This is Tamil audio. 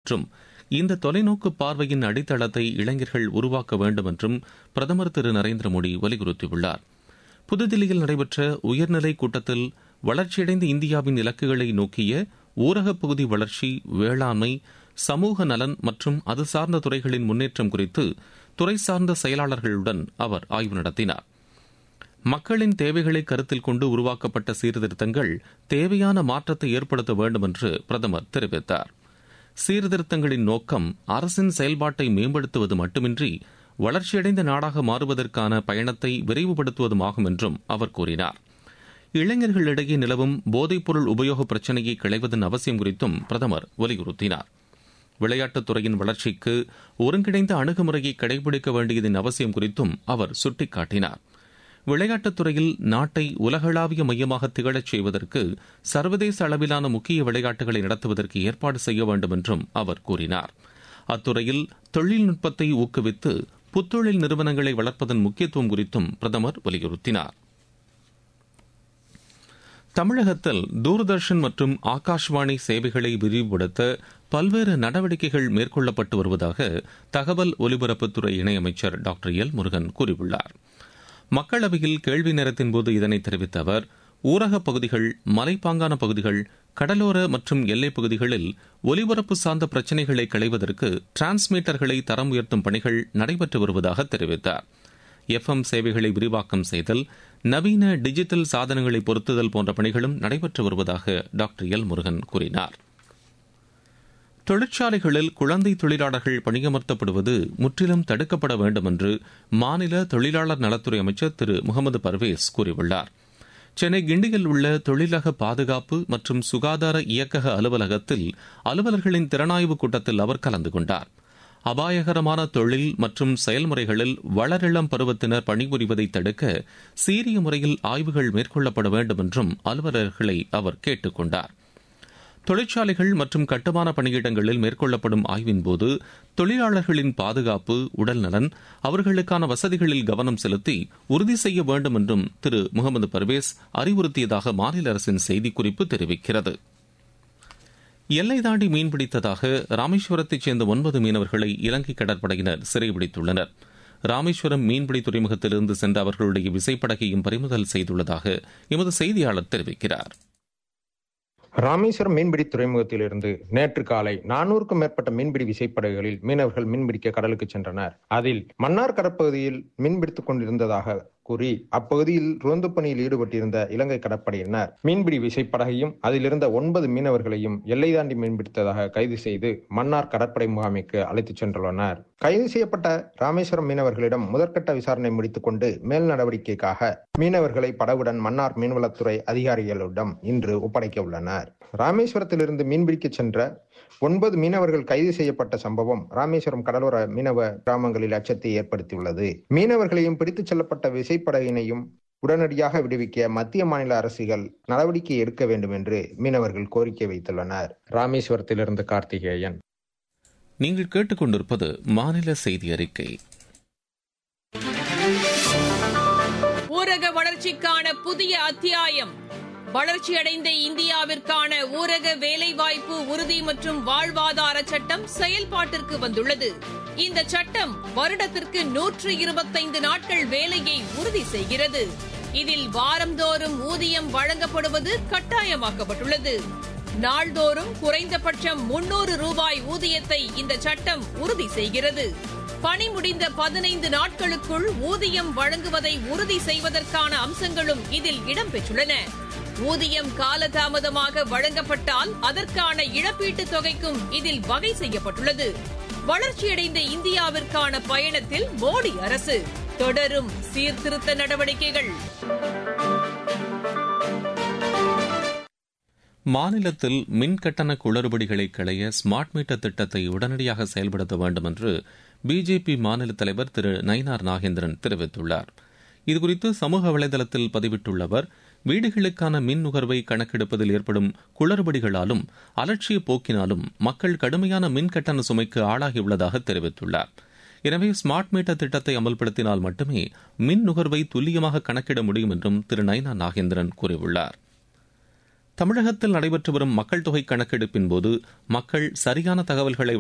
என்றும் இந்த தொலைநோக்கு பார்வையின் அடித்தளத்தை இளைஞர்கள் உருவாக்க வேண்டும் என்றும் பிரதமர் திரு நரேந்திர மோடி வலியுறுத்தியுள்ளார் புதுதில்லியில் நடைபெற்ற உயர்நிலை கூட்டத்தில் வளர்ச்சியடைந்த இந்தியாவின் இலக்குகளை நோக்கிய ஊரகப் பகுதி வளர்ச்சி வேளாண்மை சமூக நலன் மற்றும் அது சார்ந்த துறைகளின் முன்னேற்றம் குறித்து துறை சார்ந்த செயலாளர்களுடன் அவர் ஆய்வு நடத்தினார் மக்களின் தேவைகளை கருத்தில் கொண்டு உருவாக்கப்பட்ட சீர்திருத்தங்கள் தேவையான மாற்றத்தை ஏற்படுத்த வேண்டும் என்று பிரதமர் தெரிவித்தார் சீர்திருத்தங்களின் நோக்கம் அரசின் செயல்பாட்டை மேம்படுத்துவது மட்டுமின்றி வளர்ச்சியடைந்த நாடாக மாறுவதற்கான பயணத்தை விரைவுபடுத்துவதுமாகும் என்றும் அவர் கூறினார் இளைஞர்களிடையே நிலவும் போதைப்பொருள் உபயோக பிரச்சினையை களைவதன் அவசியம் குறித்தும் பிரதமர் வலியுறுத்தினார் விளையாட்டுத் துறையின் வளர்ச்சிக்கு ஒருங்கிணைந்த அணுகுமுறையை கடைபிடிக்க வேண்டியதன் அவசியம் குறித்தும் அவர் சுட்டிக்காட்டினார் விளையாட்டுத் துறையில் நாட்டை உலகளாவிய மையமாக திகழச் செய்வதற்கு சர்வதேச அளவிலான முக்கிய விளையாட்டுகளை நடத்துவதற்கு ஏற்பாடு செய்ய வேண்டும் என்றும் அவர் கூறினார் அத்துறையில் தொழில்நுட்பத்தை ஊக்குவித்து புத்தொழில் நிறுவனங்களை வளர்ப்பதன் முக்கியத்துவம் குறித்தும் பிரதமர் வலியுறுத்தினார் தமிழகத்தில் தூர்தர்ஷன் மற்றும் ஆகாஷ்வாணி சேவைகளை விரிவுபடுத்த பல்வேறு நடவடிக்கைகள் மேற்கொள்ளப்பட்டு வருவதாக தகவல் ஒலிபரப்புத்துறை இணையமைச்சர் டாக்டர் எல் முருகன் கூறியுள்ளார் மக்களவையில் கேள்வி நேரத்தின்போது இதனை தெரிவித்த அவர் ஊரகப் பகுதிகள் மலைப்பாங்கான பகுதிகள் கடலோர மற்றும் எல்லைப் பகுதிகளில் ஒலிபரப்பு சார்ந்த பிரச்சினைகளை களைவதற்கு டிரான்ஸ்மீட்டர்களை தரம் உயர்த்தும் பணிகள் நடைபெற்று வருவதாக தெரிவித்தார் எஃப்எம் சேவைகளை விரிவாக்கம் செய்தல் நவீன டிஜிட்டல் சாதனங்களை பொருத்துதல் போன்ற பணிகளும் நடைபெற்று வருவதாக டாக்டர் எல் முருகன் கூறினார் தொழிற்சாலைகளில் குழந்தை தொழிலாளர்கள் பணியமர்த்தப்படுவது முற்றிலும் தடுக்கப்பட வேண்டும் என்று மாநில தொழிலாளர் நலத்துறை அமைச்சர் திரு முகமது பர்வேஸ் கூறியுள்ளார் சென்னை கிண்டியில் உள்ள தொழிலக பாதுகாப்பு மற்றும் சுகாதார இயக்கக அலுவலகத்தில் அலுவலர்களின் திறனாய்வு கூட்டத்தில் அவர் கலந்து கொண்டார் அபாயகரமான தொழில் மற்றும் செயல்முறைகளில் வளரிளம் பருவத்தினர் பணிபுரிவதை தடுக்க சீரிய முறையில் ஆய்வுகள் மேற்கொள்ளப்பட வேண்டும் என்றும் அலுவலர்களை அவர் கேட்டுக் கொண்டார் தொழிற்சாலைகள் மற்றும் கட்டுமான பணியிடங்களில் மேற்கொள்ளப்படும் ஆய்வின்போது தொழிலாளர்களின் பாதுகாப்பு உடல்நலன் அவர்களுக்கான வசதிகளில் கவனம் செலுத்தி உறுதி செய்ய வேண்டும் என்றும் திரு முகமது பர்வேஸ் அறிவுறுத்தியதாக மாநில அரசின் செய்திக்குறிப்பு தெரிவிக்கிறது எல்லை தாண்டி மீன்பிடித்ததாக ராமேஸ்வரத்தைச் சேர்ந்த ஒன்பது மீனவர்களை இலங்கை கடற்படையினர் சிறைபிடித்துள்ளனர் ராமேஸ்வரம் மீன்பிடி துறைமுகத்திலிருந்து சென்ற அவர்களுடைய விசைப்படகையும் பறிமுதல் செய்துள்ளதாக எமது செய்தியாளர் தெரிவிக்கிறார் ராமேஸ்வரம் மீன்பிடி துறைமுகத்திலிருந்து நேற்று காலை நானூறுக்கும் மேற்பட்ட மீன்பிடி விசைப்படகுகளில் மீனவர்கள் மீன்பிடிக்க கடலுக்கு சென்றனர் அதில் மன்னார் கடற்பகுதியில் மீன்பிடித்துக் கொண்டிருந்ததாக கூறி அப்பகுதியில் ரோந்து பணியில் ஈடுபட்டிருந்த இலங்கை கடற்படையினர் மீன்பிடி விசைப்படகையும் அதிலிருந்த ஒன்பது மீனவர்களையும் எல்லை தாண்டி மீன்பிடித்ததாக கைது செய்து மன்னார் கடற்படை முகாமைக்கு அழைத்துச் சென்றுள்ளனர் கைது செய்யப்பட்ட ராமேஸ்வரம் மீனவர்களிடம் முதற்கட்ட விசாரணை முடித்துக் கொண்டு மேல் நடவடிக்கைக்காக மீனவர்களை படகுடன் மன்னார் மீன்வளத்துறை அதிகாரிகளிடம் இன்று ஒப்படைக்க உள்ளனர் ராமேஸ்வரத்திலிருந்து மீன்பிடிக்க சென்ற ஒன்பது மீனவர்கள் கைது செய்யப்பட்ட சம்பவம் ராமேஸ்வரம் கடலோர மீனவ கிராமங்களில் அச்சத்தை ஏற்படுத்தியுள்ளது மீனவர்களையும் பிடித்துச் செல்லப்பட்ட விசைப்படகினையும் உடனடியாக விடுவிக்க மத்திய மாநில அரசுகள் நடவடிக்கை எடுக்க வேண்டும் என்று மீனவர்கள் கோரிக்கை வைத்துள்ளனர் ராமேஸ்வரத்திலிருந்து கார்த்திகேயன் நீங்கள் கேட்டுக்கொண்டிருப்பது மாநில செய்தி அறிக்கை ஊரக வளர்ச்சிக்கான புதிய அத்தியாயம் வளர்ச்சியடைந்த இந்தியாவிற்கான ஊரக வேலைவாய்ப்பு உறுதி மற்றும் வாழ்வாதார சட்டம் செயல்பாட்டிற்கு வந்துள்ளது இந்த சட்டம் வருடத்திற்கு நூற்று இருபத்தைந்து நாட்கள் வேலையை உறுதி செய்கிறது இதில் வாரந்தோறும் ஊதியம் வழங்கப்படுவது கட்டாயமாக்கப்பட்டுள்ளது நாள்தோறும் குறைந்தபட்சம் முன்னூறு ரூபாய் ஊதியத்தை இந்த சட்டம் உறுதி செய்கிறது பணி முடிந்த பதினைந்து நாட்களுக்குள் ஊதியம் வழங்குவதை உறுதி செய்வதற்கான அம்சங்களும் இதில் இடம்பெற்றுள்ளன ஊதியம் காலதாமதமாக வழங்கப்பட்டால் அதற்கான இழப்பீட்டுத் தொகைக்கும் இதில் வகை செய்யப்பட்டுள்ளது வளர்ச்சியடைந்த இந்தியாவிற்கான பயணத்தில் மோடி அரசு தொடரும் சீர்திருத்த நடவடிக்கைகள் மாநிலத்தில் மின் கட்டண குளறுபடிகளை களைய ஸ்மார்ட் மீட்டர் திட்டத்தை உடனடியாக செயல்படுத்த வேண்டும் என்று பிஜேபி மாநில தலைவர் திரு நயினார் நாகேந்திரன் தெரிவித்துள்ளார் இதுகுறித்து சமூக வலைதளத்தில் பதிவிட்டுள்ள அவர் வீடுகளுக்கான மின் நுகர்வை கணக்கெடுப்பதில் ஏற்படும் குளறுபடிகளாலும் அலட்சிய போக்கினாலும் மக்கள் கடுமையான மின் கட்டண சுமைக்கு ஆளாகியுள்ளதாக தெரிவித்துள்ளார் எனவே ஸ்மார்ட் மீட்டர் திட்டத்தை அமல்படுத்தினால் மட்டுமே மின் நுகர்வை துல்லியமாக கணக்கிட முடியும் என்றும் திரு நயினா நாகேந்திரன் கூறியுள்ளார் தமிழகத்தில் நடைபெற்று வரும் மக்கள் தொகை கணக்கெடுப்பின் போது மக்கள் சரியான தகவல்களை